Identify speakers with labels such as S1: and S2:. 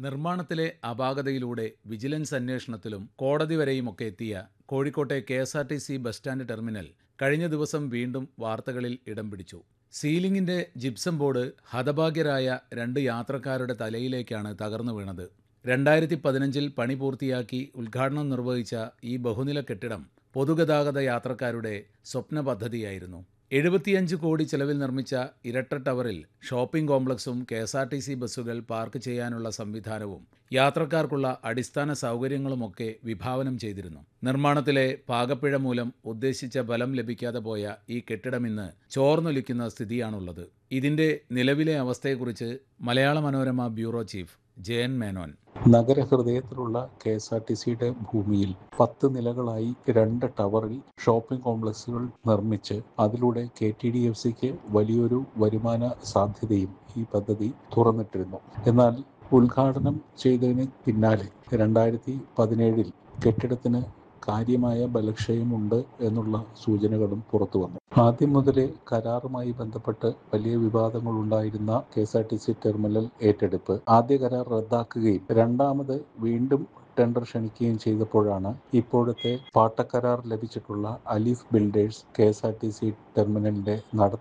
S1: നിർമ്മാണത്തിലെ അപാകതയിലൂടെ വിജിലൻസ് അന്വേഷണത്തിലും കോടതി വരെയുമൊക്കെ എത്തിയ കോഴിക്കോട്ടെ K S R T C bus stand terminal കഴിഞ്ഞ ദിവസം വീണ്ടും വാർത്തകളിൽ ഇടം പിടിച്ചു സീലിംഗിന്റെ ജിപ്സം ബോർഡ് ഹതഭാഗ്യരായ രണ്ട് യാത്രക്കാരുടെ തലയിലേക്കാണ് തകർന്നു വീണത് രണ്ടായിരത്തി പതിനഞ്ചിൽ പണി പൂർത്തിയാക്കി ഉദ്ഘാടനം നിർവഹിച്ച ഈ ബഹുനില കെട്ടിടം പൊതുഗതാഗത യാത്രക്കാരുടെ സ്വപ്ന പദ്ധതിയായിരുന്നു എഴുപത്തിയഞ്ച് കോടി ചെലവിൽ നിർമ്മിച്ച ഇരട്ട ടവറിൽ ഷോപ്പിംഗ് കോംപ്ലക്സും K S R T C ബസ്സുകൾ പാർക്ക് ചെയ്യാനുള്ള സംവിധാനവും യാത്രക്കാർക്കുള്ള അടിസ്ഥാന സൗകര്യങ്ങളുമൊക്കെ വിഭാവനം ചെയ്തിരുന്നു നിർമ്മാണത്തിലെ പാകപ്പിഴ മൂലം ഉദ്ദേശിച്ച ഫലം ലഭിക്കാതെ പോയ ഈ കെട്ടിടം ഇന്ന് ചോർന്നൊലിക്കുന്ന സ്ഥിതിയാണുള്ളത് ഇതിന്റെ നിലവിലെ അവസ്ഥയെക്കുറിച്ച് മലയാള മനോരമ ബ്യൂറോ ചീഫ് ജയൻ മേനോൻ
S2: നഗരഹൃദയത്തിലുള്ള കെ എസ് ആർ ടി സിയുടെ ഭൂമിയിൽ പത്ത് നിലകളായി രണ്ട് ടവറിൽ ഷോപ്പിംഗ് കോംപ്ലക്സുകൾ നിർമ്മിച്ച് അതിലൂടെ കെ ടി ഡി എഫ് സിക്ക് വലിയൊരു വരുമാന സാധ്യതയും ഈ പദ്ധതി തുറന്നിട്ടിരുന്നു എന്നാൽ ഉദ്ഘാടനം ചെയ്തതിന് പിന്നാലെ രണ്ടായിരത്തി പതിനേഴിൽ കെട്ടിടത്തിന് കാര്യമായ ബലക്ഷയമുണ്ട് എന്നുള്ള സൂചനകളും പുറത്തു വന്നു ആദ്യം മുതലേ കരാറുമായി ബന്ധപ്പെട്ട് വലിയ വിവാദങ്ങൾ ഉണ്ടായിരുന്ന K S R T C terminal ഏറ്റെടുപ്പ് ആദ്യ കരാർ റദ്ദാക്കുകയും രണ്ടാമത് വീണ്ടും ടെൻഡർ ക്ഷണിക്കുകയും ചെയ്തപ്പോഴാണ് ഇപ്പോഴത്തെ പാട്ടക്കരാർ ലഭിച്ചിട്ടുള്ള Alif builders K S R T C ടെർമിനലിന്റെ നട